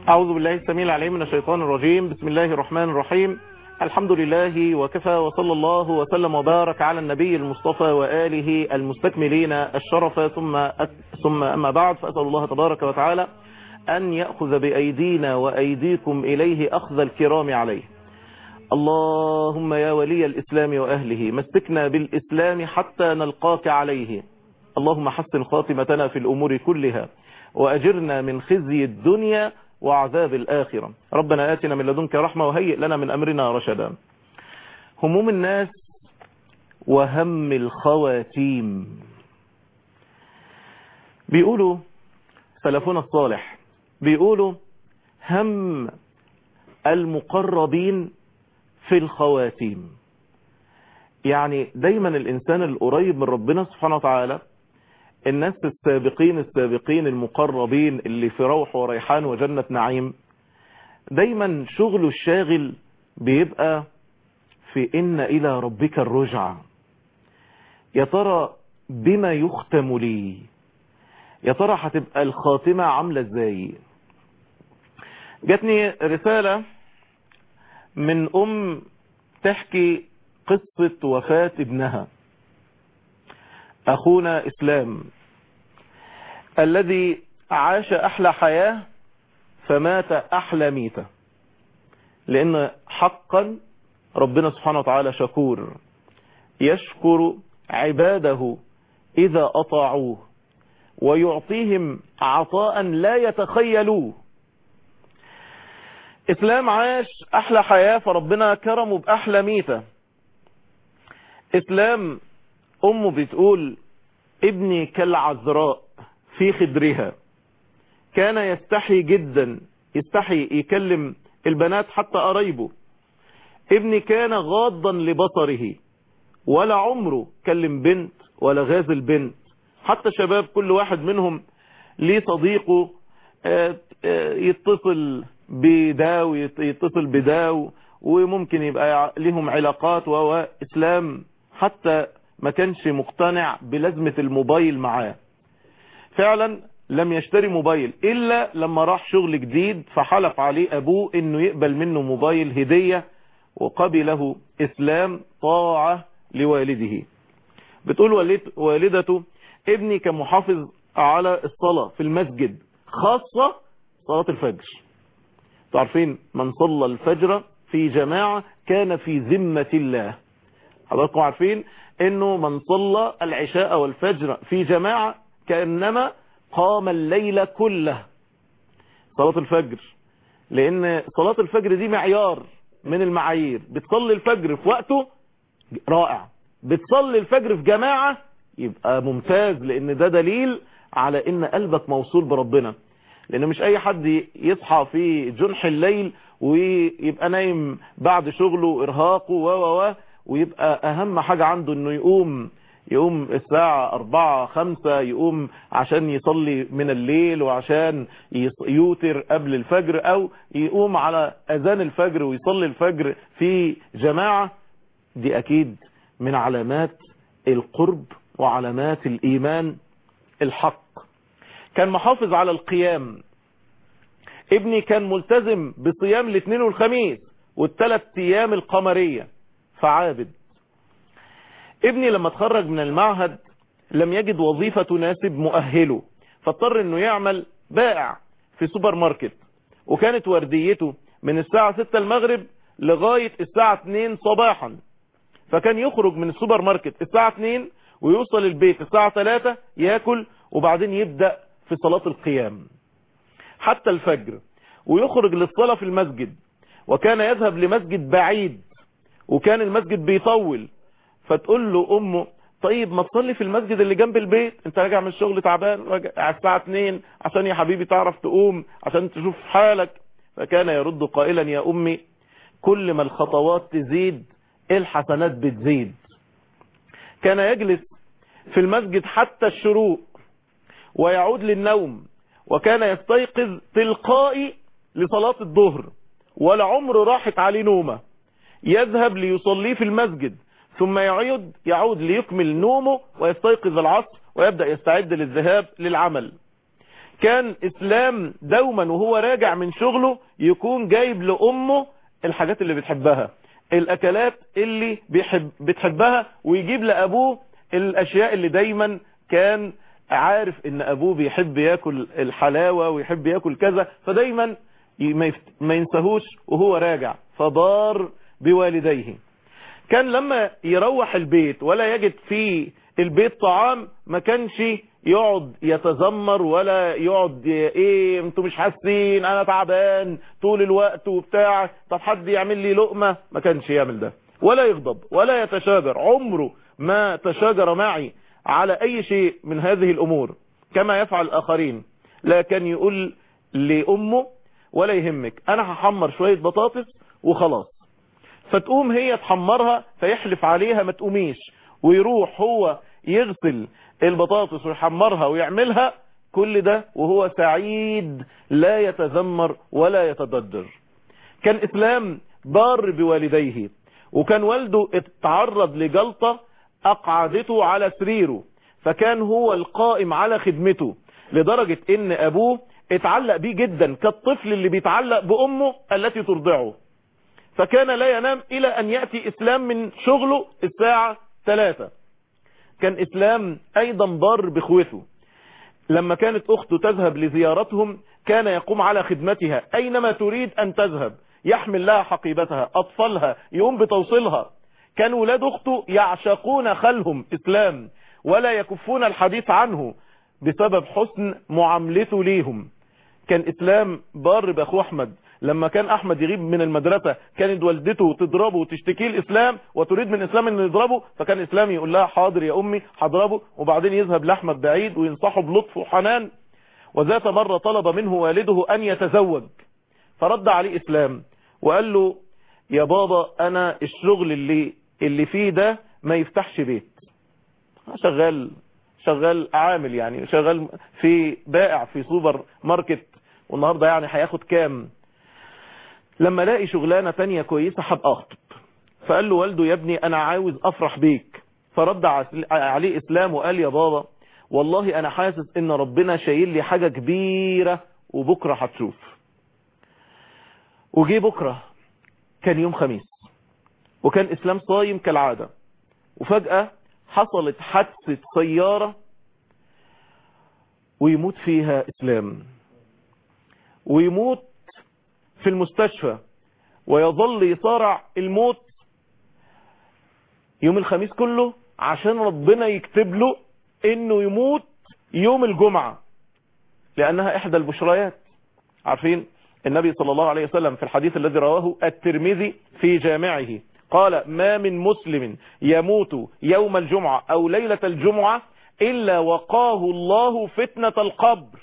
أعوذ بالله السميع العليم من الشيطان الرجيم بسم الله الرحمن الرحيم الحمد لله وكفى وصلى الله وسلم وبارك على النبي المصطفى وآله المستكملين الشرف ثم ثم أما بعد فأسأل الله تبارك وتعالى أن يأخذ بأيدينا وأيديكم إليه أخذ الكرام عليه اللهم يا ولي الإسلام وأهله مسكنا بالإسلام حتى نلقاك عليه اللهم حسن خاتمتنا في الأمور كلها وأجرنا من خزي الدنيا وعذاب الآخرة ربنا آتنا من لدنك رحمة وهيئ لنا من أمرنا رشدا هموم الناس وهم الخواتيم بيقولوا سلفنا الصالح بيقولوا هم المقربين في الخواتيم يعني دايما الإنسان القريب من ربنا سبحانه وتعالى الناس السابقين السابقين المقربين اللي في روح وريحان وجنة نعيم دايما شغله الشاغل بيبقى في إن إلى ربك الرجع يا ترى بما يختم لي يا ترى هتبقى الخاتمة عاملة ازاي جاتني رسالة من أم تحكي قصة وفاة ابنها أخونا إسلام الذي عاش أحلى حياة فمات أحلى ميتة لأن حقا ربنا سبحانه وتعالى شكور يشكر عباده إذا أطاعوه ويعطيهم عطاء لا يتخيلوه إسلام عاش أحلى حياة فربنا كرمه بأحلى ميتة إسلام أمه بتقول ابني كالعذراء في خدرها كان يستحي جدا يستحي يكلم البنات حتى قرايبه ابني كان غاضا لبصره ولا عمره كلم بنت ولا غازل بنت حتى شباب كل واحد منهم ليه صديقه يتصل بدا ويتصل بدا وممكن يبقى لهم علاقات وإسلام حتى ما كانش مقتنع بلازمة الموبايل معاه فعلا لم يشتري موبايل إلا لما راح شغل جديد فحلف عليه أبوه إنه يقبل منه موبايل هدية وقبله إسلام طاعة لوالده بتقول والدته ابني كان محافظ على الصلاة في المسجد خاصة صلاة الفجر تعرفين من صلى الفجر في جماعة كان في ذمة الله حضراتكم عارفين انه من صلى العشاء والفجر في جماعة كأنما قام الليل كله صلاة الفجر لان صلاة الفجر دي معيار من المعايير بتصلي الفجر في وقته رائع بتصلي الفجر في جماعة يبقى ممتاز لان ده دليل على ان قلبك موصول بربنا لان مش اي حد يصحى في جنح الليل ويبقى نايم بعد شغله ارهاقه و و و ويبقى اهم حاجة عنده انه يقوم يقوم الساعة اربعة خمسة يقوم عشان يصلي من الليل وعشان يوتر قبل الفجر او يقوم على اذان الفجر ويصلي الفجر في جماعة دي اكيد من علامات القرب وعلامات الايمان الحق كان محافظ على القيام ابني كان ملتزم بصيام الاثنين والخميس والثلاث ايام القمرية فعابد ابني لما تخرج من المعهد لم يجد وظيفة تناسب مؤهله فاضطر انه يعمل بائع في سوبر ماركت وكانت ورديته من الساعة 6 المغرب لغاية الساعة 2 صباحا فكان يخرج من السوبر ماركت الساعة 2 ويوصل البيت الساعة 3 ياكل وبعدين يبدأ في صلاة القيام حتى الفجر ويخرج للصلاة في المسجد وكان يذهب لمسجد بعيد وكان المسجد بيطول فتقول له امه طيب ما تصلي في المسجد اللي جنب البيت انت راجع من الشغل تعبان راجع على الساعة 2 عشان يا حبيبي تعرف تقوم عشان تشوف حالك فكان يرد قائلا يا امي كل ما الخطوات تزيد الحسنات بتزيد كان يجلس في المسجد حتى الشروق ويعود للنوم وكان يستيقظ تلقائي لصلاة الظهر ولا عمر راحت عليه نومه يذهب ليصلي في المسجد ثم يعود يعود ليكمل نومه ويستيقظ العصر ويبدأ يستعد للذهاب للعمل كان اسلام دوما وهو راجع من شغله يكون جايب لامه الحاجات اللي بتحبها الاكلات اللي بيحب بتحبها ويجيب لابوه الاشياء اللي دايما كان عارف ان ابوه بيحب ياكل الحلاوة ويحب ياكل كذا فدايما ما ينساهوش وهو راجع فضار بوالديه كان لما يروح البيت ولا يجد في البيت طعام ما كانش يقعد يتذمر ولا يقعد ايه انتوا مش حاسين انا تعبان طول الوقت وبتاع طب حد يعمل لي لقمة ما كانش يعمل ده ولا يغضب ولا يتشاجر عمره ما تشاجر معي على اي شيء من هذه الامور كما يفعل الاخرين لا كان يقول لامه ولا يهمك انا هحمر شوية بطاطس وخلاص فتقوم هي تحمرها فيحلف عليها ما تقوميش ويروح هو يغسل البطاطس ويحمرها ويعملها كل ده وهو سعيد لا يتذمر ولا يتضجر كان اسلام بار بوالديه وكان والده اتعرض لجلطة اقعدته على سريره فكان هو القائم على خدمته لدرجة ان ابوه اتعلق بيه جدا كالطفل اللي بيتعلق بامه التي ترضعه فكان لا ينام الى ان يأتي اسلام من شغله الساعة 3 كان اسلام ايضا بار بخوته لما كانت اخته تذهب لزيارتهم كان يقوم على خدمتها اينما تريد ان تذهب يحمل لها حقيبتها اطفالها يقوم بتوصيلها كان ولاد اخته يعشقون خلهم اسلام ولا يكفون الحديث عنه بسبب حسن معاملته ليهم كان اسلام بار باخوه احمد لما كان احمد يغيب من المدرسة كانت والدته تضربه وتشتكي الاسلام وتريد من اسلام انه يضربه فكان اسلام يقول لها حاضر يا امي هضربه وبعدين يذهب لاحمد بعيد وينصحه بلطف وحنان وذات مرة طلب منه والده ان يتزوج فرد عليه اسلام وقال له يا بابا انا الشغل اللي اللي فيه ده ما يفتحش بيت شغال شغال عامل يعني شغال في بائع في سوبر ماركت والنهاردة يعني هياخد كام لما الاقي شغلانة تانية كويسة هبقى اخطب فقال له والده يا ابني انا عاوز افرح بيك فرد عليه اسلام وقال يا بابا والله انا حاسس ان ربنا شايل لي حاجة كبيرة وبكرة هتشوف وجي بكرة كان يوم خميس وكان اسلام صايم كالعادة وفجأة حصلت حادثة سيارة ويموت فيها اسلام ويموت في المستشفى ويظل يصارع الموت يوم الخميس كله عشان ربنا يكتب له انه يموت يوم الجمعة لانها احدى البشريات عارفين النبي صلى الله عليه وسلم في الحديث الذي رواه الترمذي في جامعه قال ما من مسلم يموت يوم الجمعة او ليلة الجمعة الا وقاه الله فتنة القبر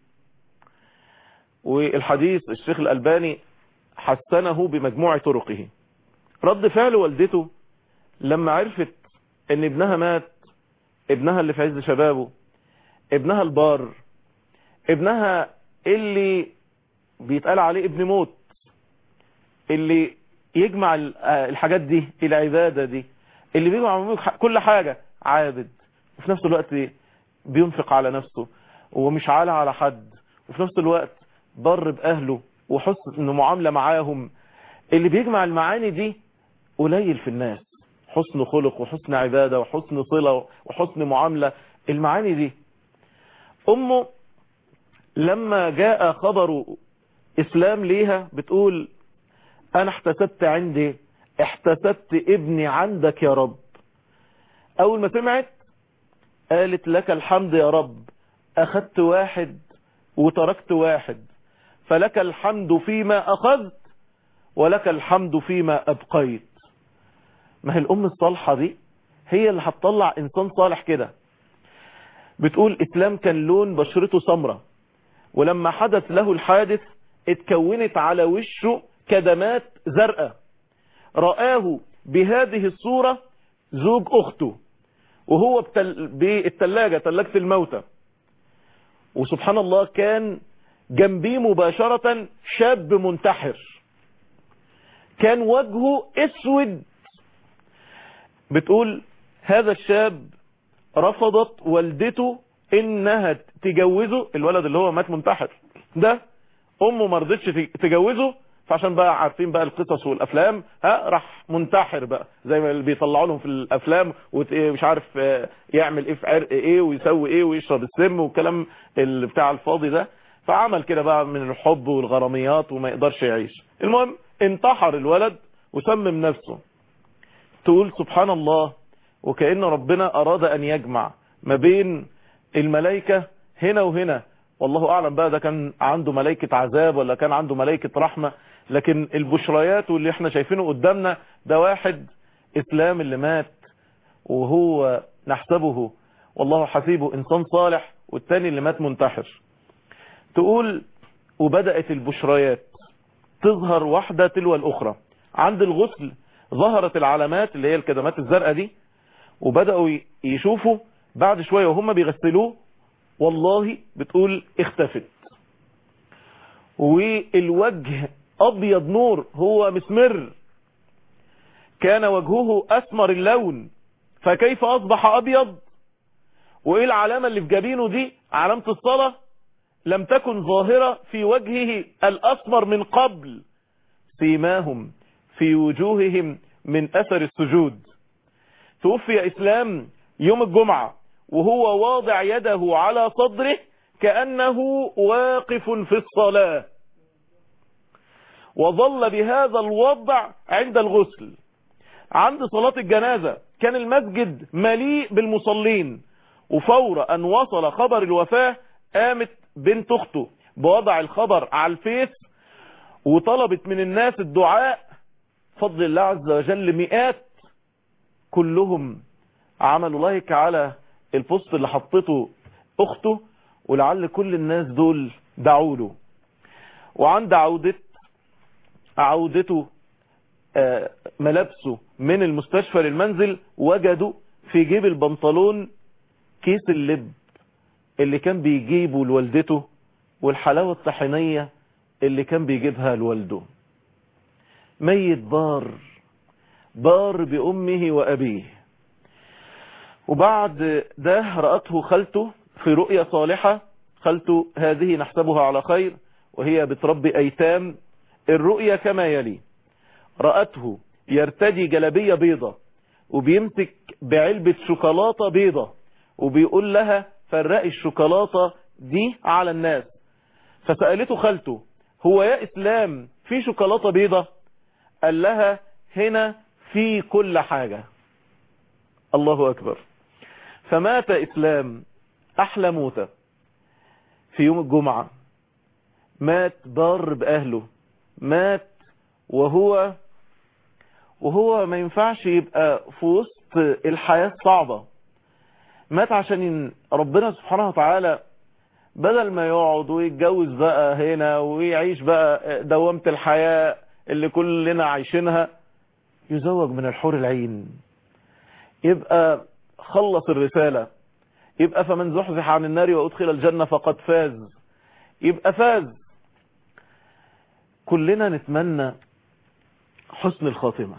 والحديث الشيخ الألباني حسنه بمجموع طرقه رد فعل والدته لما عرفت ان ابنها مات ابنها اللي في عز شبابه ابنها البار ابنها اللي بيتقال عليه ابن موت اللي يجمع الحاجات دي العبادة دي اللي بيجمع كل حاجة عابد وفي نفس الوقت بينفق على نفسه ومش عالى على حد وفي نفس الوقت بر بأهله وحسن معاملة معاهم اللي بيجمع المعاني دي قليل في الناس حسن خلق وحسن عبادة وحسن صلة وحسن معاملة المعاني دي أمه لما جاء خبر إسلام ليها بتقول أنا احتسبت عندي احتسبت ابني عندك يا رب أول ما سمعت قالت لك الحمد يا رب أخذت واحد وتركت واحد فلك الحمد فيما أخذت ولك الحمد فيما أبقيت ما هي الأم الصالحة دي هي اللي هتطلع إنسان صالح كده بتقول إسلام كان لون بشرته سمرة ولما حدث له الحادث اتكونت على وشه كدمات زرقاء رآه بهذه الصورة زوج أخته وهو بالتلاجة تلاجة الموتى وسبحان الله كان جنبيه مباشرة شاب منتحر كان وجهه اسود بتقول هذا الشاب رفضت والدته انها تجوزه الولد اللي هو مات منتحر ده امه ما رضتش تجوزه فعشان بقى عارفين بقى القصص والافلام ها راح منتحر بقى زي ما اللي بيطلعوا لهم في الافلام ومش عارف يعمل ايه في عرق ايه ويسوي ايه ويشرب السم والكلام اللي بتاع الفاضي ده فعمل كده بقى من الحب والغراميات وما يقدرش يعيش المهم انتحر الولد وسمم نفسه تقول سبحان الله وكأن ربنا أراد أن يجمع ما بين الملائكة هنا وهنا والله أعلم بقى ده كان عنده ملائكة عذاب ولا كان عنده ملائكة رحمة لكن البشريات واللي احنا شايفينه قدامنا ده واحد إسلام اللي مات وهو نحسبه والله حسيبه إنسان صالح والتاني اللي مات منتحر تقول وبدأت البشريات تظهر واحدة تلو الأخرى عند الغسل ظهرت العلامات اللي هي الكدمات الزرقاء دي وبدأوا يشوفوا بعد شوية وهم بيغسلوه والله بتقول اختفت والوجه أبيض نور هو مسمر كان وجهه أسمر اللون فكيف أصبح أبيض وإيه العلامة اللي في جبينه دي علامة الصلاة لم تكن ظاهرة في وجهه الأسمر من قبل سيماهم في وجوههم من أثر السجود توفي إسلام يوم الجمعة وهو واضع يده على صدره كأنه واقف في الصلاة وظل بهذا الوضع عند الغسل عند صلاة الجنازة كان المسجد مليء بالمصلين وفور أن وصل خبر الوفاة قامت بنت أخته بوضع الخبر على الفيس وطلبت من الناس الدعاء فضل الله عز وجل مئات كلهم عملوا لايك على البوست اللي حطته اخته ولعل كل الناس دول دعوا له وعند عودة عودته ملابسه من المستشفى للمنزل وجدوا في جيب البنطلون كيس اللب اللي كان بيجيبه لوالدته والحلاوة الطحينية اللي كان بيجيبها لوالده ميت بار بار بأمه وأبيه وبعد ده رأته خالته في رؤية صالحة خالته هذه نحسبها على خير وهي بتربي أيتام الرؤية كما يلي رأته يرتدي جلبية بيضة وبيمسك بعلبة شوكولاتة بيضة وبيقول لها فرقي الشوكولاتة دي على الناس فسألته خالته هو يا إسلام في شوكولاتة بيضة قال لها هنا في كل حاجة الله أكبر فمات إسلام أحلى موتة في يوم الجمعة مات بار بأهله مات وهو وهو ما ينفعش يبقى في وسط الحياة صعبة مات عشان ربنا سبحانه وتعالى بدل ما يقعد ويتجوز بقى هنا ويعيش بقى دوامة الحياة اللي كلنا عايشينها يزوج من الحور العين يبقى خلص الرسالة يبقى فمن زحزح عن النار وأدخل الجنة فقد فاز يبقى فاز كلنا نتمنى حسن الخاتمة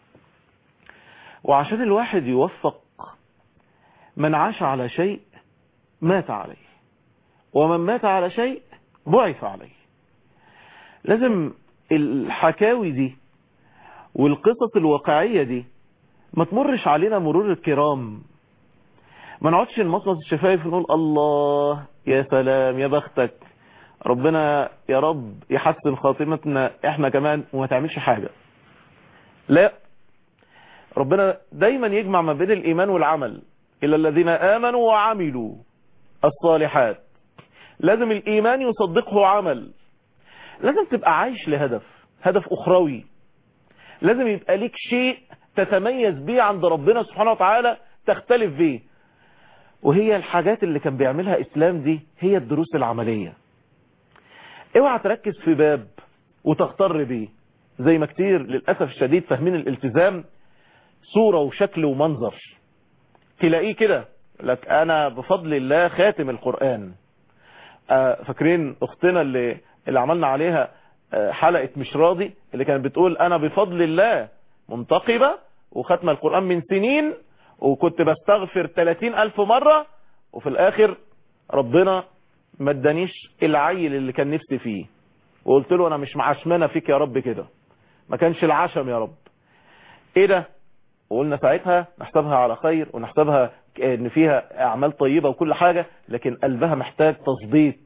وعشان الواحد يوفق من عاش على شيء مات عليه ومن مات على شيء بعث عليه لازم الحكاوي دي والقصص الواقعية دي ما تمرش علينا مرور الكرام ما نقعدش نمصمص الشفايف ونقول الله يا سلام يا بختك ربنا يا رب يحسن خاتمتنا احنا كمان وما تعملش حاجة لا ربنا دايما يجمع ما بين الايمان والعمل إلا الذين آمنوا وعملوا الصالحات لازم الإيمان يصدقه عمل لازم تبقى عايش لهدف هدف أخروي لازم يبقى ليك شيء تتميز بيه عند ربنا سبحانه وتعالى تختلف بيه وهي الحاجات اللي كان بيعملها إسلام دي هي الدروس العملية اوعى تركز في باب وتغتر بيه زي ما كتير للأسف الشديد فاهمين الالتزام صورة وشكل ومنظر تلاقيه كده لك انا بفضل الله خاتم القرآن فاكرين اختنا اللي, اللي عملنا عليها حلقة مش راضي اللي كانت بتقول انا بفضل الله منتقبة وختم القرآن من سنين وكنت بستغفر 30 الف مرة وفي الاخر ربنا ما ادانيش العيل اللي كان نفسي فيه وقلت له انا مش معشمانه فيك يا رب كده ما كانش العشم يا رب ايه ده وقلنا ساعتها نحسبها على خير ونحسبها ان فيها اعمال طيبة وكل حاجة لكن قلبها محتاج تظبيط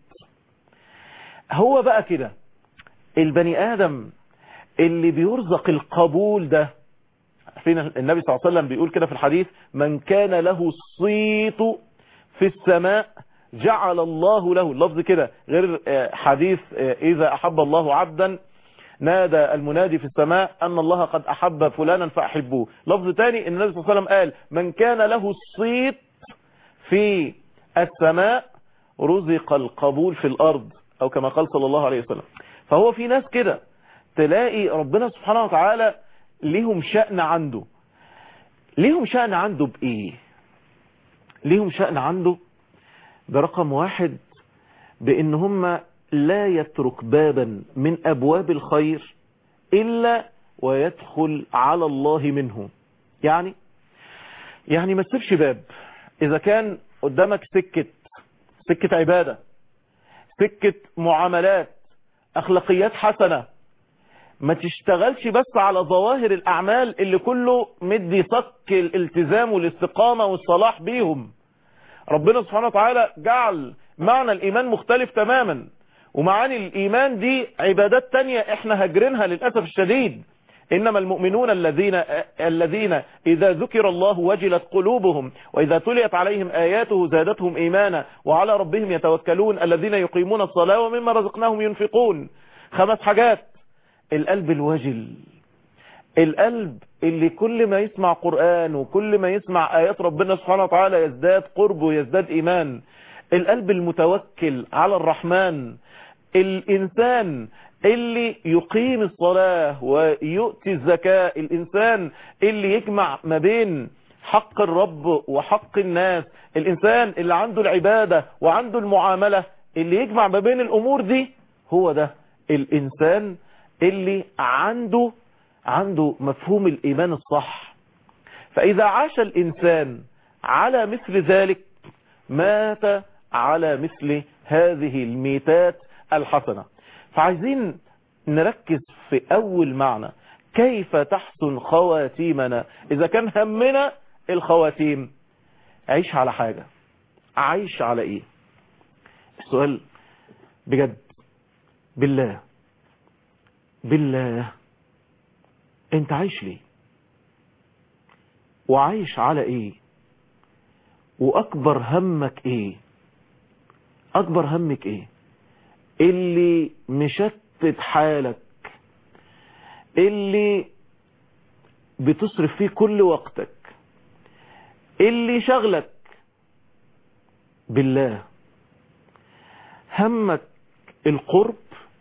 هو بقى كده البني ادم اللي بيرزق القبول ده عارفين النبي صلى الله عليه وسلم بيقول كده في الحديث من كان له الصيت في السماء جعل الله له اللفظ كده غير حديث اذا احب الله عبدا نادى المنادي في السماء أن الله قد أحب فلانا فأحبوه لفظ تاني النبي صلى الله عليه وسلم قال من كان له الصيت في السماء رزق القبول في الأرض أو كما قال صلى الله عليه وسلم فهو في ناس كده تلاقي ربنا سبحانه وتعالى ليهم شأن عنده ليهم شأن عنده بإيه ليهم شأن عنده برقم واحد بإن هم لا يترك بابا من أبواب الخير إلا ويدخل على الله منه يعني يعني ما تسيبش باب إذا كان قدامك سكة سكة عبادة سكة معاملات أخلاقيات حسنة ما تشتغلش بس على ظواهر الأعمال اللي كله مدي صك الالتزام والاستقامة والصلاح بيهم ربنا سبحانه وتعالى جعل معنى الإيمان مختلف تماما ومعاني الإيمان دي عبادات تانية احنا هجرينها للأسف الشديد إنما المؤمنون الذين الذين إذا ذكر الله وجلت قلوبهم وإذا تليت عليهم آياته زادتهم إيمانا وعلى ربهم يتوكلون الذين يقيمون الصلاة ومما رزقناهم ينفقون خمس حاجات القلب الوجل القلب اللي كل ما يسمع قرآن وكل ما يسمع آيات ربنا سبحانه وتعالى يزداد قرب ويزداد إيمان القلب المتوكل على الرحمن الإنسان اللي يقيم الصلاة ويؤتي الزكاة الإنسان اللي يجمع ما بين حق الرب وحق الناس الإنسان اللي عنده العبادة وعنده المعاملة اللي يجمع ما بين الأمور دي هو ده الإنسان اللي عنده عنده مفهوم الإيمان الصح فإذا عاش الإنسان على مثل ذلك مات على مثل هذه الميتات الحسنة فعايزين نركز في أول معنى كيف تحسن خواتيمنا إذا كان همنا الخواتيم عيش على حاجة عايش على إيه السؤال بجد بالله بالله انت عايش ليه وعايش على ايه واكبر همك ايه اكبر همك ايه اللي مشتت حالك اللي بتصرف فيه كل وقتك اللي شغلك بالله همك القرب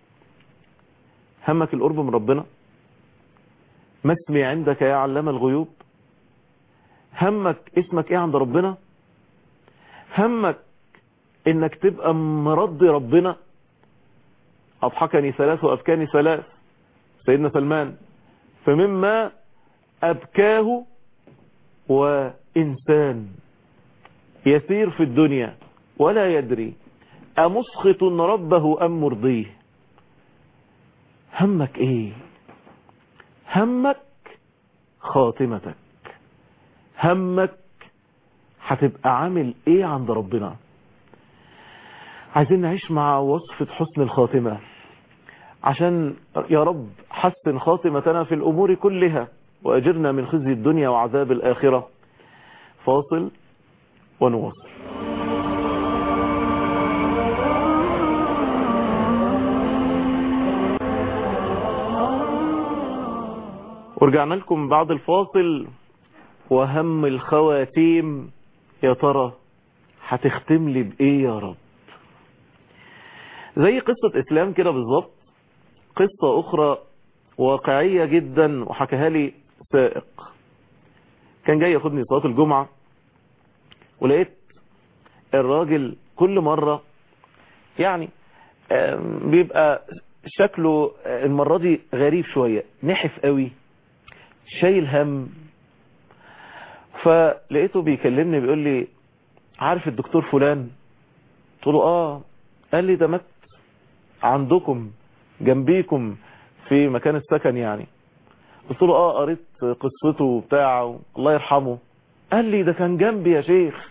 همك القرب من ربنا ما اسمي عندك يا علام الغيوب همك اسمك ايه عند ربنا همك انك تبقى مرضي ربنا اضحكني ثلاث وابكاني ثلاث سيدنا سلمان فمما ابكاه وانسان يسير في الدنيا ولا يدري امسخط ربه ام مرضيه همك ايه همك خاتمتك همك هتبقى عامل ايه عند ربنا عايزين نعيش مع وصفة حسن الخاتمة عشان يا رب حسن خاتمتنا في الامور كلها واجرنا من خزي الدنيا وعذاب الاخرة فاصل ونواصل ورجعنا لكم بعد الفاصل وهم الخواتيم يا ترى هتختم لي بايه يا رب زي قصة اسلام كده بالظبط قصة اخرى واقعية جدا وحكاها لي سائق كان جاي ياخدني صلاة الجمعة ولقيت الراجل كل مرة يعني بيبقى شكله المرة دي غريب شوية نحف قوي شايل هم فلقيته بيكلمني بيقول لي عارف الدكتور فلان قلت له اه قال لي ده مات عندكم جنبيكم في مكان السكن يعني قلت له اه قريت قصته وبتاعه الله يرحمه قال لي ده كان جنبي يا شيخ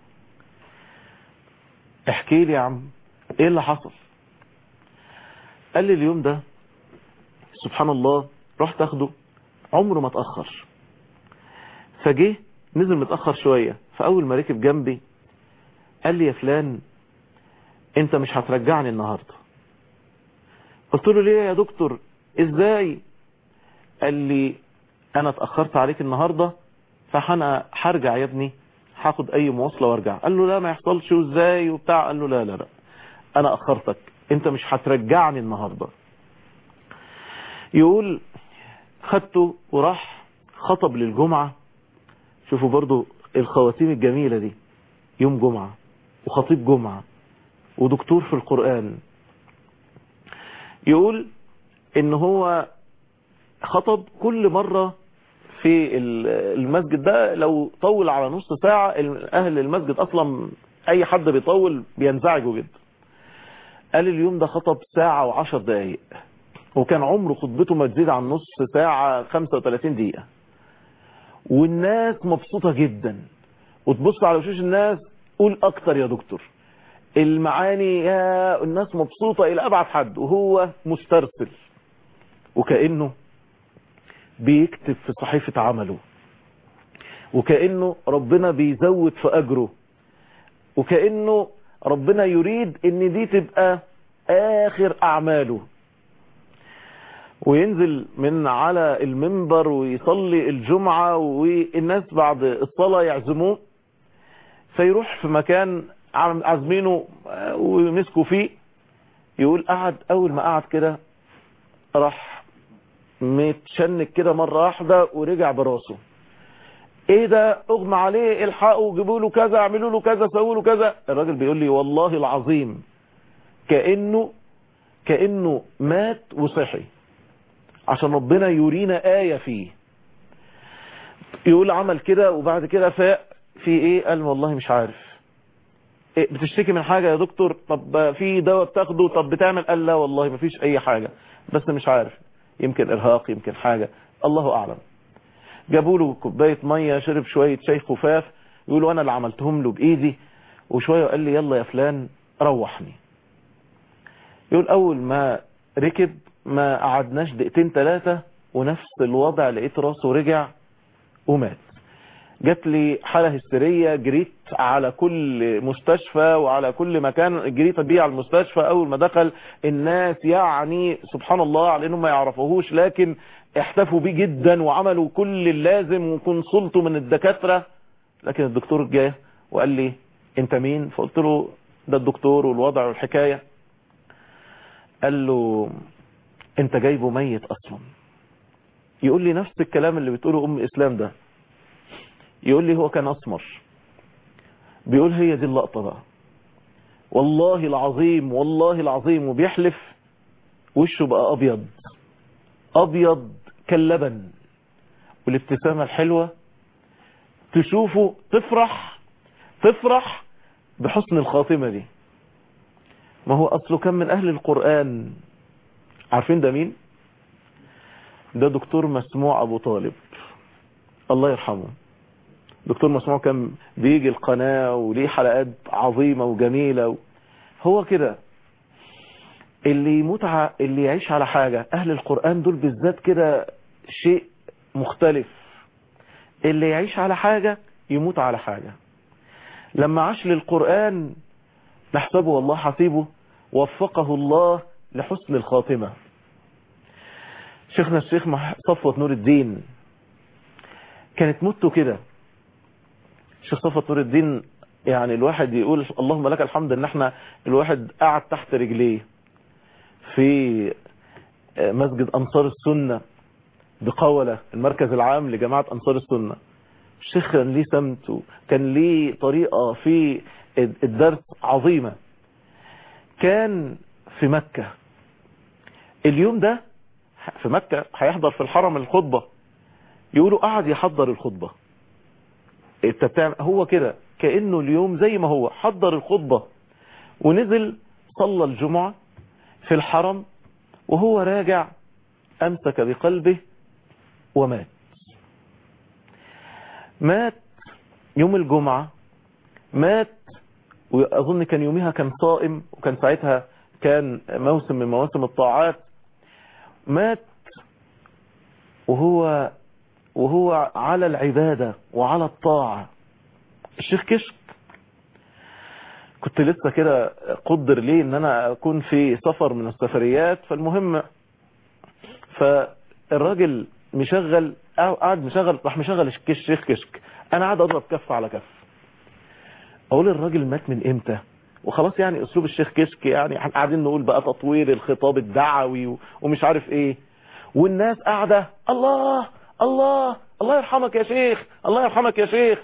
احكي لي يا عم ايه اللي حصل قال لي اليوم ده سبحان الله رحت اخده عمره ما اتأخر فجه نزل متأخر شوية فاول ما ركب جنبي قال لي يا فلان انت مش هترجعني النهاردة قلت له ليه يا دكتور ازاي قال لي انا اتأخرت عليك النهاردة فانا هرجع يا ابني هاخد اي مواصلة وارجع قال له لا ما يحصلش وازاي وبتاع قال له لا لا لا انا اخرتك انت مش هترجعني النهاردة يقول خدته وراح خطب للجمعة شوفوا برضو الخواتيم الجميلة دي يوم جمعة وخطيب جمعة ودكتور في القرآن يقول ان هو خطب كل مرة في المسجد ده لو طول على نص ساعة اهل المسجد اصلا اي حد بيطول بينزعجوا جدا قال اليوم ده خطب ساعة وعشر دقايق وكان عمره خطبته ما تزيد عن نص ساعة 35 دقيقة والناس مبسوطة جدا وتبص على وشوش الناس قول اكتر يا دكتور المعاني يا الناس مبسوطة الى ابعد حد وهو مسترسل وكأنه بيكتب في صحيفة عمله وكأنه ربنا بيزود في أجره وكأنه ربنا يريد ان دي تبقى آخر أعماله وينزل من على المنبر ويصلي الجمعة والناس بعد الصلاة يعزموه فيروح في مكان عازمينه ومسكوا فيه يقول قعد أول ما قعد كده راح متشنك كده مرة واحدة ورجع براسه ايه ده اغمى عليه الحقوا جيبوا له كذا اعملوا له كذا سووا له كذا الراجل بيقول لي والله العظيم كأنه كأنه مات وصحي عشان ربنا يرينا آية فيه يقول عمل كده وبعد كده فاق في ايه قال والله مش عارف إيه بتشتكي من حاجة يا دكتور طب في دواء بتاخده طب بتعمل قال لا والله مفيش اي حاجة بس مش عارف يمكن ارهاق يمكن حاجة الله اعلم جابوا له كوبايه ميه شرب شويه شاي خفاف يقولوا انا اللي عملتهم له بايدي وشويه قال لي يلا يا فلان روحني يقول اول ما ركب ما قعدناش دقيقتين ثلاثه ونفس الوضع لقيت راسه رجع ومات جات لي حاله هستيريه جريت على كل مستشفى وعلى كل مكان جريت بيه على المستشفى اول ما دخل الناس يعني سبحان الله على انهم ما يعرفوهوش لكن احتفوا بيه جدا وعملوا كل اللازم وكونسلتوا من الدكاترة لكن الدكتور جه وقال لي انت مين فقلت له ده الدكتور والوضع والحكاية قال له انت جايبه ميت اصلا يقول لي نفس الكلام اللي بتقوله ام اسلام ده يقول لي هو كان اسمر بيقول هي دي اللقطة بقى والله العظيم والله العظيم وبيحلف وشه بقى ابيض ابيض كاللبن والابتسامة الحلوة تشوفه تفرح تفرح بحسن الخاتمة دي ما هو اصله كان من اهل القرآن عارفين ده مين ده دكتور مسموع ابو طالب الله يرحمه دكتور مسموع كان بيجي القناة وليه حلقات عظيمة وجميلة هو كده اللي يموت ع... اللي يعيش على حاجة اهل القرآن دول بالذات كده شيء مختلف اللي يعيش على حاجة يموت على حاجة لما عاش للقرآن نحسبه والله حسيبه وفقه الله لحسن الخاتمة شيخنا الشيخ صفوة نور الدين كانت موته كده الشيخ صفوة نور الدين يعني الواحد يقول اللهم لك الحمد ان احنا الواحد قاعد تحت رجليه في مسجد أنصار السنة بقولة المركز العام لجماعة أنصار السنة الشيخ كان ليه سمت كان ليه طريقة في الدرس عظيمة كان في مكة اليوم ده في مكة هيحضر في الحرم الخطبة يقولوا قعد يحضر الخطبة هو كده كأنه اليوم زي ما هو حضر الخطبة ونزل صلى الجمعة في الحرم وهو راجع أمسك بقلبه ومات مات يوم الجمعة مات وأظن كان يومها كان صائم وكان ساعتها كان موسم من مواسم الطاعات مات وهو وهو على العبادة وعلى الطاعة الشيخ كشك كنت لسه كده قدر لي ان انا اكون في سفر من السفريات فالمهم فالراجل مشغل قاعد مشغل راح مشغل الشيخ كشك انا قاعد اضرب كف على كف اقول الراجل مات من امتى وخلاص يعني اسلوب الشيخ كشك يعني قاعدين نقول بقى تطوير الخطاب الدعوي ومش عارف ايه والناس قاعدة الله الله الله يرحمك يا شيخ الله يرحمك يا شيخ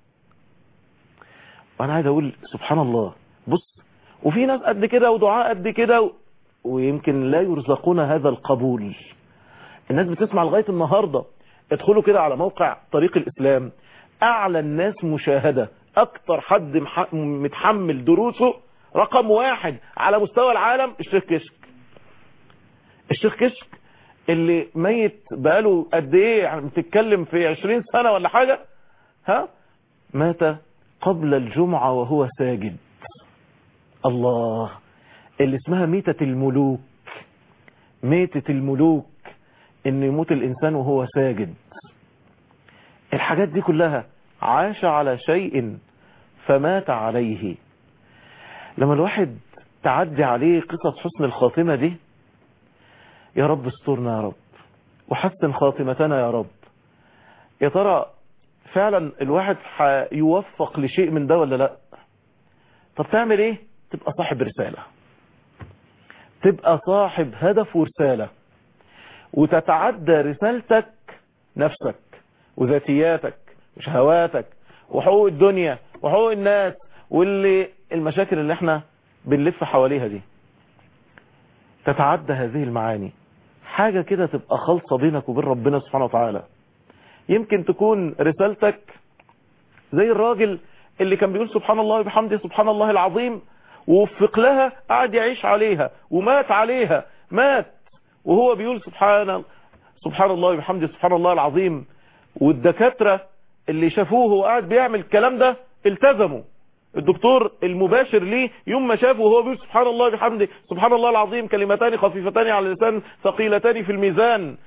وانا عايز اقول سبحان الله بص وفي ناس قد كده ودعاء قد كده و... ويمكن لا يرزقون هذا القبول الناس بتسمع لغاية النهاردة ادخلوا كده على موقع طريق الاسلام اعلى الناس مشاهدة اكتر حد مح... متحمل دروسه رقم واحد على مستوى العالم الشيخ كشك الشيخ كشك اللي ميت بقاله قد ايه يعني بتتكلم في 20 سنة ولا حاجة ها مات قبل الجمعة وهو ساجد الله اللي اسمها ميتة الملوك ميتة الملوك ان يموت الانسان وهو ساجد الحاجات دي كلها عاش على شيء فمات عليه لما الواحد تعدي عليه قصص حسن الخاتمة دي يا رب استرنا يا رب وحسن خاتمتنا يا رب يا ترى فعلا الواحد يوفق لشيء من ده ولا لا طب تعمل ايه تبقى صاحب رسالة تبقى صاحب هدف ورسالة وتتعدى رسالتك نفسك وذاتياتك وشهواتك وحقوق الدنيا وحقوق الناس واللي المشاكل اللي احنا بنلف حواليها دي تتعدى هذه المعاني حاجة كده تبقى خالصة بينك وبين ربنا سبحانه وتعالى يمكن تكون رسالتك زي الراجل اللي كان بيقول سبحان الله وبحمده سبحان الله العظيم ووفق لها قعد يعيش عليها ومات عليها مات وهو بيقول سبحان سبحان الله وبحمده سبحان الله العظيم والدكاترة اللي شافوه وهو قاعد بيعمل الكلام ده التزموا الدكتور المباشر ليه يوم ما شافه وهو بيقول سبحان الله بحمده سبحان الله العظيم كلمتان خفيفتان على اللسان ثقيلتان في الميزان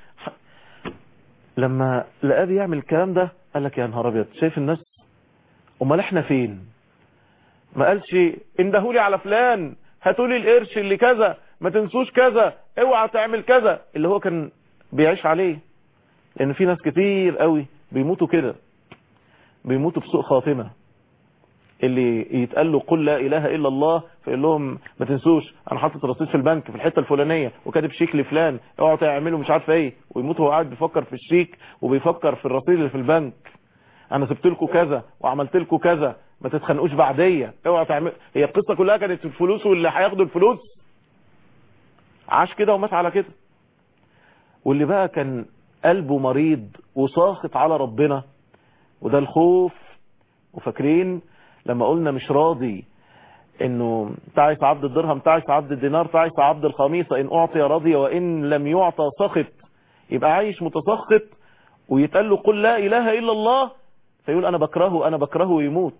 لما لقاه بيعمل الكلام ده قال لك يا نهار ابيض شايف الناس امال احنا فين ما قالش اندهولي على فلان هاتولي القرش اللي كذا ما تنسوش كذا اوعى تعمل كذا اللي هو كان بيعيش عليه لان في ناس كتير قوي بيموتوا كده بيموتوا بسوء خاتمه اللي يتقال له قل لا اله الا الله فيقول لهم ما تنسوش انا حاطط رصيد في البنك في الحته الفلانيه وكاتب شيك لفلان اوعوا تعملوا مش عارف ايه ويموت وهو قاعد بيفكر في الشيك وبيفكر في الرصيد اللي في البنك انا سبت لكم كذا وعملت لكم كذا ما تتخانقوش بعديه اوعوا تعملوا هي القصه كلها كانت في الفلوس واللي هياخدوا الفلوس عاش كده ومات على كده واللي بقى كان قلبه مريض وساخط على ربنا وده الخوف وفاكرين لما قلنا مش راضي انه تعس عبد الدرهم تعس عبد الدينار تعس عبد الخميصة ان اعطي رضي وان لم يعطى سخط يبقى عايش متسخط ويتقال له قل لا اله الا الله فيقول انا بكرهه انا بكرهه ويموت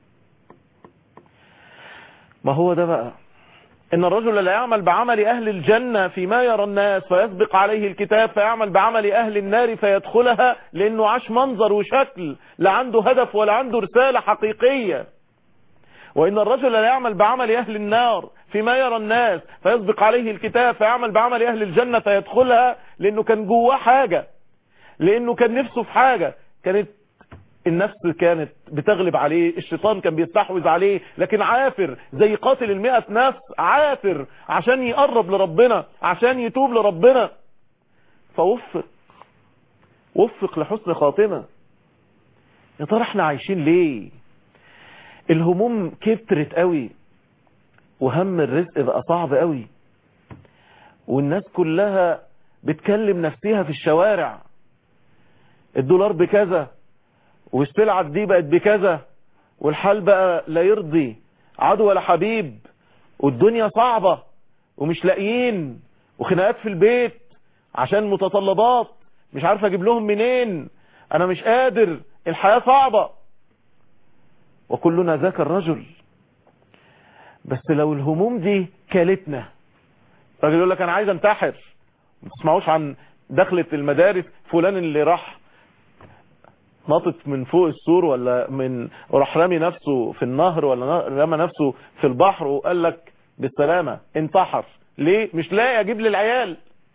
ما هو ده بقى ان الرجل لا يعمل بعمل اهل الجنة فيما يرى الناس فيسبق عليه الكتاب فيعمل بعمل اهل النار فيدخلها لانه عاش منظر وشكل لا عنده هدف ولا عنده رسالة حقيقية وإن الرجل لا يعمل بعمل أهل النار فيما يرى الناس فيسبق عليه الكتاب فيعمل بعمل أهل الجنة فيدخلها لأنه كان جواه حاجة لأنه كان نفسه في حاجة كانت النفس كانت بتغلب عليه الشيطان كان بيستحوذ عليه لكن عافر زي قاتل المئة نفس عافر عشان يقرب لربنا عشان يتوب لربنا فوفق وفق لحسن خاتمة يا ترى احنا عايشين ليه الهموم كترت قوي وهم الرزق بقى صعب قوي والناس كلها بتكلم نفسها في الشوارع الدولار بكذا والسلعة دي بقت بكذا والحال بقى لا يرضي عدو ولا حبيب والدنيا صعبة ومش لاقيين وخناقات في البيت عشان متطلبات مش عارف اجيب لهم منين انا مش قادر الحياة صعبة وكلنا ذاك الرجل بس لو الهموم دي كالتنا راجل يقول لك انا عايز انتحر ما تسمعوش عن دخلة المدارس فلان اللي راح ناطط من فوق السور ولا من وراح رامي نفسه في النهر ولا رمى نفسه في البحر وقال لك بالسلامة انتحر ليه مش لاقي اجيب للعيال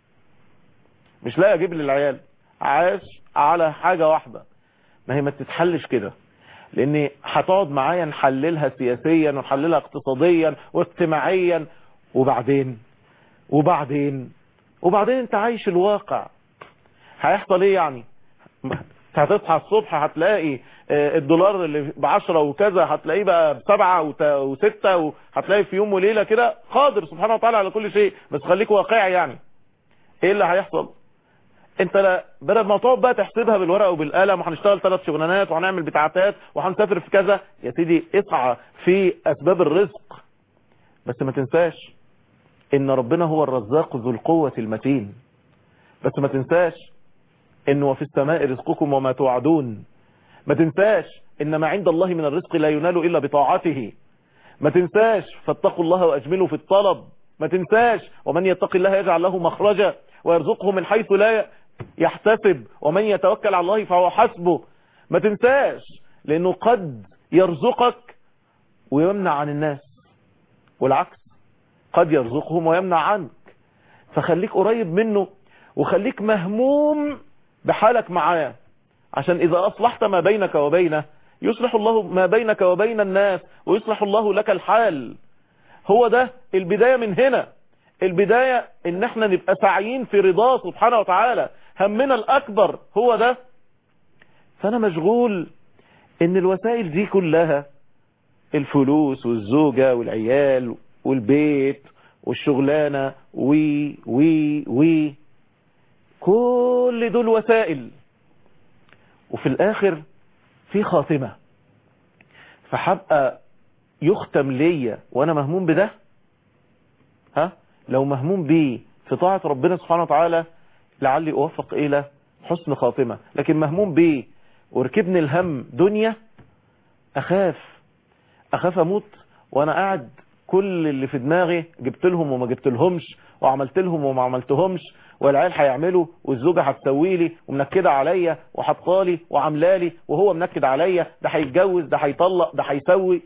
مش لاقي اجيب للعيال عاش على حاجة واحدة ما هي ما تتحلش كده لان هتقعد معايا نحللها سياسيا ونحللها اقتصاديا واجتماعيا وبعدين وبعدين وبعدين انت عايش الواقع هيحصل ايه يعني هتصحى الصبح هتلاقي الدولار اللي بعشرة وكذا هتلاقيه بقى بسبعة وستة وهتلاقي في يوم وليلة كده قادر سبحانه وتعالى على كل شيء بس خليك واقعي يعني ايه اللي هيحصل انت لا بدل ما تقعد بقى تحسبها بالورقه وبالقلم وهنشتغل ثلاث شغلانات وهنعمل بتاعتات وهنسافر في كذا يا سيدي اسعى في اسباب الرزق بس ما تنساش ان ربنا هو الرزاق ذو القوة المتين بس ما تنساش انه وفي السماء رزقكم وما توعدون ما تنساش ان ما عند الله من الرزق لا ينال الا بطاعته ما تنساش فاتقوا الله واجملوا في الطلب ما تنساش ومن يتق الله يجعل له مخرجا ويرزقه من حيث لا يحتسب ومن يتوكل على الله فهو حسبه ما تنساش لانه قد يرزقك ويمنع عن الناس والعكس قد يرزقهم ويمنع عنك فخليك قريب منه وخليك مهموم بحالك معاه عشان اذا اصلحت ما بينك وبينه يصلح الله ما بينك وبين الناس ويصلح الله لك الحال هو ده البداية من هنا البداية ان احنا نبقى سعيين في رضاه سبحانه وتعالى همنا الاكبر هو ده فانا مشغول ان الوسائل دي كلها الفلوس والزوجة والعيال والبيت والشغلانة وي وي وي كل دول وسائل وفي الاخر في خاتمة فحبقى يختم ليا وانا مهموم بده ها لو مهموم بيه في طاعة ربنا سبحانه وتعالى لعلي اوفق الى حسن خاتمة لكن مهموم بيه وركبني الهم دنيا اخاف اخاف اموت وانا قاعد كل اللي في دماغي جبت لهم وما جبت لهمش وعملت لهم وما عملتهمش والعيال هيعملوا والزوجة هتسوي لي ومنكدة عليا وحطالي وعملالي وهو منكد عليا ده هيتجوز ده هيطلق ده هيسوي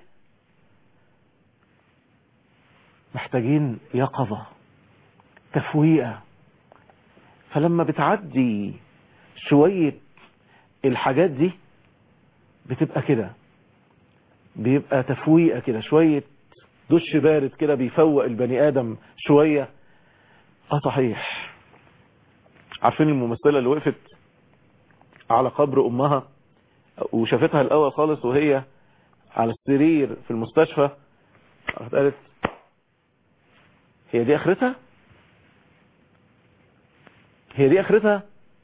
محتاجين يقظة تفويقة فلما بتعدي شوية الحاجات دي بتبقى كده بيبقى تفويقة كده شوية دش بارد كده بيفوق البني آدم شوية اه صحيح عارفين الممثلة اللي وقفت على قبر امها وشافتها الاول خالص وهي على السرير في المستشفى قالت هي دي اخرتها هي دي اخرتها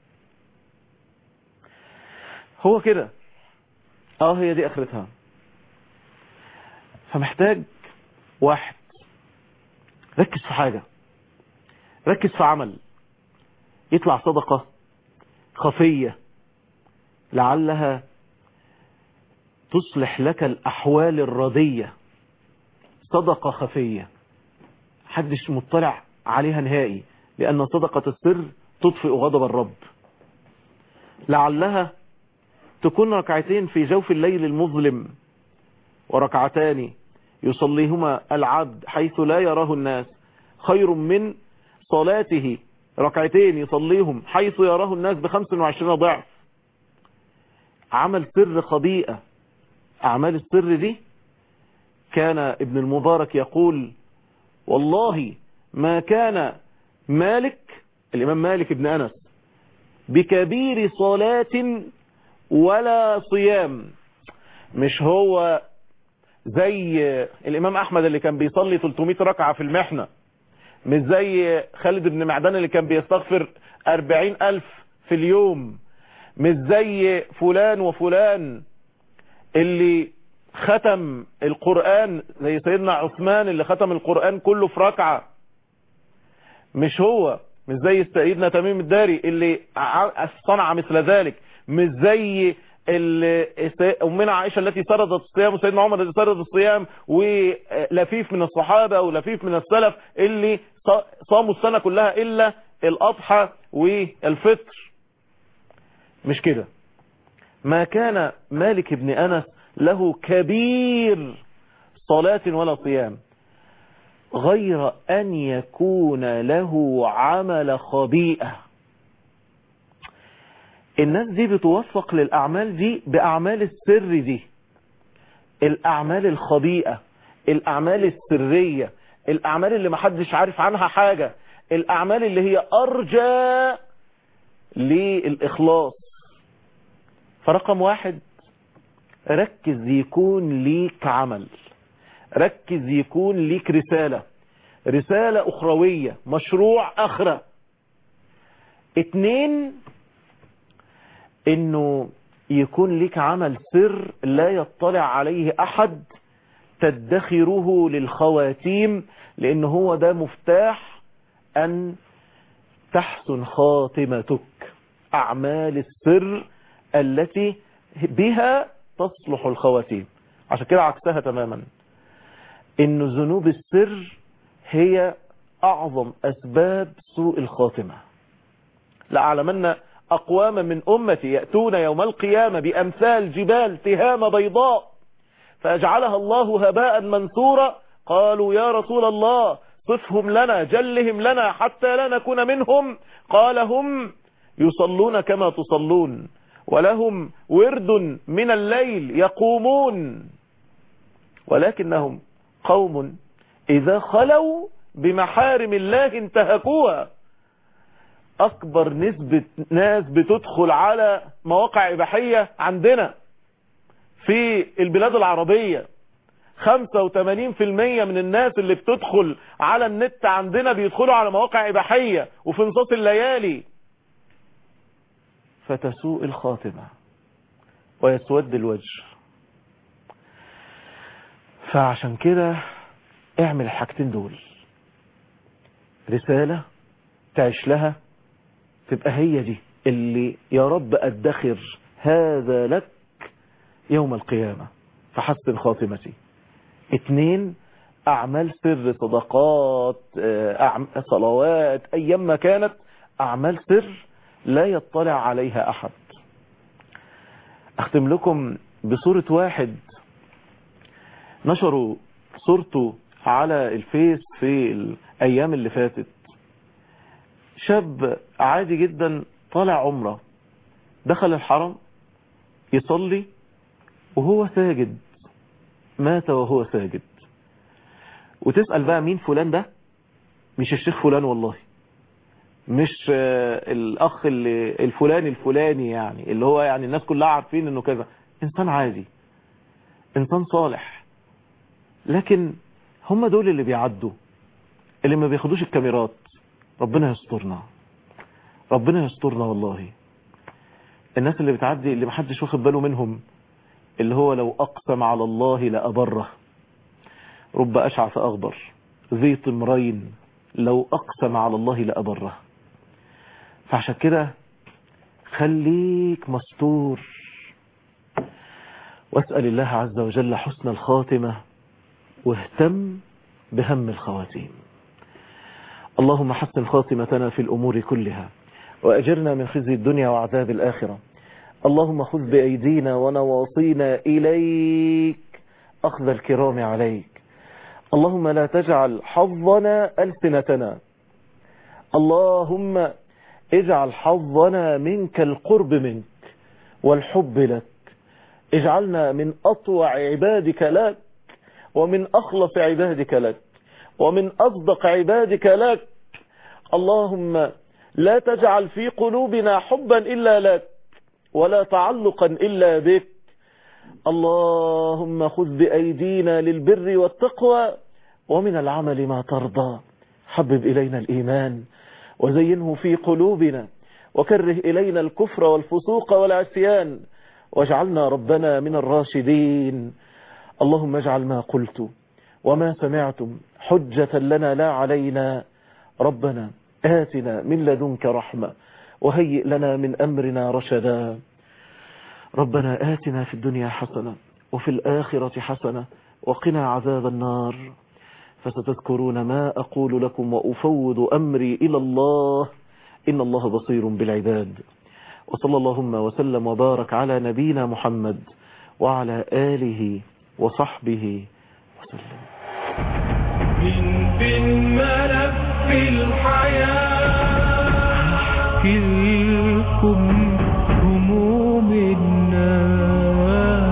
هو كده اه هي دي اخرتها فمحتاج واحد ركز في حاجة ركز في عمل يطلع صدقة خفية لعلها تصلح لك الأحوال الردية صدقة خفية حدش مطلع عليها نهائي لأن صدقة السر تطفئ غضب الرب لعلها تكون ركعتين في جوف الليل المظلم وركعتان يصليهما العبد حيث لا يراه الناس خير من صلاته ركعتين يصليهم حيث يراه الناس بخمس وعشرين ضعف عمل سر خبيئة أعمال السر دي كان ابن المبارك يقول والله ما كان مالك الإمام مالك ابن أنس بكبير صلاة ولا صيام مش هو زي الإمام أحمد اللي كان بيصلي 300 ركعة في المحنة مش زي خالد بن معدان اللي كان بيستغفر 40 ألف في اليوم مش زي فلان وفلان اللي ختم القرآن زي سيدنا عثمان اللي ختم القرآن كله في ركعة مش هو مش زي سيدنا تميم الداري اللي صنع مثل ذلك مش زي أمنا عائشة التي سردت الصيام وسيدنا عمر الذي سرد الصيام ولفيف من الصحابة ولفيف من السلف اللي صاموا السنة كلها إلا الأضحى والفطر مش كده ما كان مالك بن أنس له كبير صلاة ولا صيام غير أن يكون له عمل خبيئة الناس دي بتوفق للأعمال دي بأعمال السر دي الأعمال الخبيئة الأعمال السرية الأعمال اللي محدش عارف عنها حاجة الأعمال اللي هي أرجى للإخلاص فرقم واحد ركز يكون ليك عمل ركز يكون ليك رسالة رسالة أخروية مشروع أخرى اتنين انه يكون ليك عمل سر لا يطلع عليه احد تدخره للخواتيم لان هو ده مفتاح ان تحسن خاتمتك اعمال السر التي بها تصلح الخواتيم عشان كده عكسها تماما ان ذنوب السر هي اعظم اسباب سوء الخاتمة لأعلمن أقواما من أمتي يأتون يوم القيامة بأمثال جبال تهام بيضاء فأجعلها الله هباء منثورا قالوا يا رسول الله صفهم لنا جلهم لنا حتى لا نكون منهم قال هم يصلون كما تصلون ولهم ورد من الليل يقومون ولكنهم قوم إذا خلوا بمحارم الله انتهكوها أكبر نسبة ناس بتدخل على مواقع إباحية عندنا في البلاد العربية 85% من الناس اللي بتدخل على النت عندنا بيدخلوا على مواقع إباحية وفي نصاص الليالي فتسوء الخاتمة ويسود الوجه فعشان كده اعمل الحاجتين دول رسالة تعيش لها تبقى هي دي اللي يا رب ادخر هذا لك يوم القيامة فحسن خاتمتي اتنين اعمال سر صدقات أعم... صلوات ايام ما كانت اعمال سر لا يطلع عليها احد اختم لكم بصورة واحد نشروا صورته على الفيس في الايام اللي فاتت شاب عادي جدا طالع عمره دخل الحرم يصلي وهو ساجد مات وهو ساجد وتسأل بقى مين فلان ده مش الشيخ فلان والله مش الاخ اللي الفلاني الفلاني يعني اللي هو يعني الناس كلها عارفين انه كذا انسان عادي انسان صالح لكن هم دول اللي بيعدوا اللي ما بياخدوش الكاميرات ربنا يسترنا ربنا يسترنا والله الناس اللي بتعدي اللي محدش واخد باله منهم اللي هو لو أقسم على الله لأبره رب أشعث أغبر ذي طمرين لو أقسم على الله لأبره فعشان كده خليك مستور واسأل الله عز وجل حسن الخاتمة واهتم بهم الخواتيم اللهم حسن خاتمتنا في الأمور كلها وأجرنا من خزي الدنيا وعذاب الآخرة اللهم خذ بأيدينا ونواصينا إليك أخذ الكرام عليك اللهم لا تجعل حظنا ألسنتنا اللهم اجعل حظنا منك القرب منك والحب لك اجعلنا من أطوع عبادك لك ومن أخلص عبادك لك ومن أصدق عبادك لك اللهم لا تجعل في قلوبنا حبا إلا لك ولا تعلقا إلا بك اللهم خذ بأيدينا للبر والتقوى ومن العمل ما ترضى حبب إلينا الإيمان وزينه في قلوبنا وكره إلينا الكفر والفسوق والعصيان واجعلنا ربنا من الراشدين اللهم اجعل ما قلت وما سمعتم حجة لنا لا علينا ربنا آتنا من لدنك رحمة وهيئ لنا من أمرنا رشدا ربنا آتنا في الدنيا حسنة وفي الآخرة حسنة وقنا عذاب النار فستذكرون ما أقول لكم وأفوض أمري إلى الله إن الله بصير بالعباد وصلى اللهم وسلم وبارك على نبينا محمد وعلى آله وصحبه وسلم من في الملف الحياة أحكي لكم هموم الناس